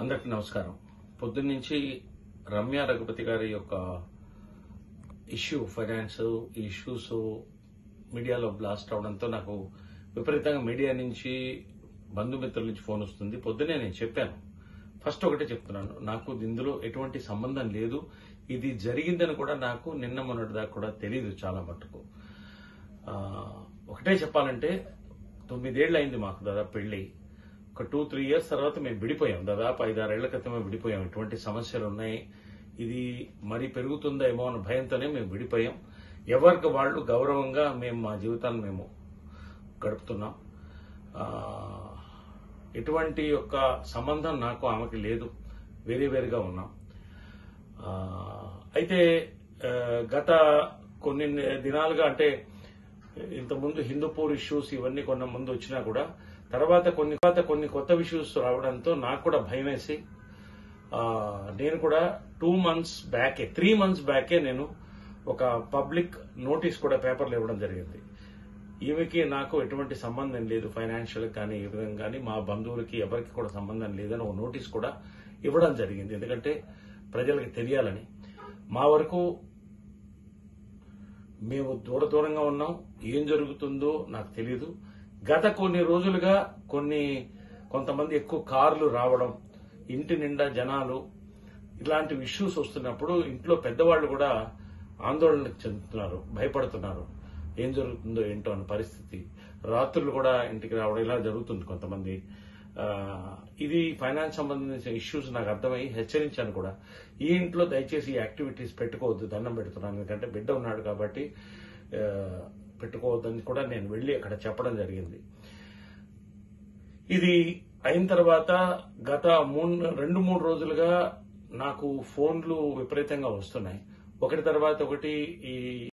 అందరికి నమస్కారం పొద్దున్నుంచి రమ్య రఘుపతి గారి యొక్క ఇష్యూ ఫైనాన్స్ ఈ ఇష్యూస్ మీడియాలో బ్లాస్ట్ అవడంతో నాకు విపరీతంగా మీడియా నుంచి బంధుమిత్రుల నుంచి ఫోన్ వస్తుంది పొద్దునే నేను చెప్పాను ఫస్ట్ ఒకటే చెప్తున్నాను నాకు ఇందులో ఎటువంటి సంబంధం లేదు ఇది జరిగిందని కూడా నాకు నిన్న మొన్నటి దాకా కూడా తెలియదు చాలా మటుకు ఆ, ఒకటే చెప్పాలంటే తొమ్మిదేళ్ళు అయింది మాకు దాదాపు పెళ్లి ఒక టూ త్రీ ఇయర్స్ తర్వాత మేము విడిపోయాం దాదాపు ఐదారేళ్ల క్రితమే విడిపోయాం ఎటువంటి సమస్యలు ఉన్నాయి ఇది మరీ పెరుగుతుందా ఏమో అన్న భయంతోనే మేము విడిపోయాం ఎవరికి వాళ్ళు గౌరవంగా మేము మా జీవితాన్ని మేము గడుపుతున్నాం ఆ, ఎటువంటి యొక్క సంబంధం నాకు ఆమెకి లేదు వేరే వేరుగా ఉన్నాం ఆ, అయితే ఆ, గత కొన్ని దినాలుగా అంటే ఇంతకుముందు హిందూపూర్ ఇష్యూస్ ఇవన్నీ కొన్న ముందు వచ్చినా కూడా తర్వాత కొన్ని తర్వాత కొన్ని కొత్త ఇష్యూస్ రావడంతో నాకు కూడా భయం వేసి ఆ, నేను కూడా టూ మంత్స్ బ్యాకే త్రీ మంత్స్ బ్యాకే నేను ఒక పబ్లిక్ నోటీస్ కూడా పేపర్లో ఇవ్వడం జరిగింది ఈమెకి నాకు ఎటువంటి సంబంధం లేదు ఫైనాన్షియల్ కానీ ఏ విధంగా కానీ మా బంధువులకి ఎవరికి కూడా సంబంధం లేదని ఒక నోటీస్ కూడా ఇవ్వడం జరిగింది ఎందుకంటే ప్రజలకు తెలియాలని మా వరకు మేము దూర దూరంగా ఉన్నాం ఏం జరుగుతుందో నాకు తెలియదు గత కొన్ని రోజులుగా కొన్ని కొంతమంది ఎక్కువ కార్లు రావడం ఇంటి నిండా జనాలు ఇలాంటి ఇష్యూస్ వస్తున్నప్పుడు ఇంట్లో పెద్దవాళ్ళు కూడా ఆందోళనకు చెందుతున్నారు భయపడుతున్నారు ఏం జరుగుతుందో ఏంటో అన్న పరిస్థితి రాత్రులు కూడా ఇంటికి రావడం ఇలా జరుగుతుంది కొంతమంది ఆ, ఇది ఫైనాన్స్ సంబంధించిన ఇష్యూస్ నాకు అర్థమై హెచ్చరించాను కూడా ఈ ఇంట్లో దయచేసి ఈ యాక్టివిటీస్ పెట్టుకోవద్దు దండం పెడుతున్నాను ఎందుకంటే బిడ్డ ఉన్నాడు కాబట్టి ఆ, పెట్టుకోవద్దని కూడా నేను వెళ్లి అక్కడ చెప్పడం జరిగింది ఇది అయిన తర్వాత గత మూడు రెండు మూడు రోజులుగా నాకు ఫోన్లు విపరీతంగా వస్తున్నాయి ఒకటి తర్వాత ఒకటి ఈ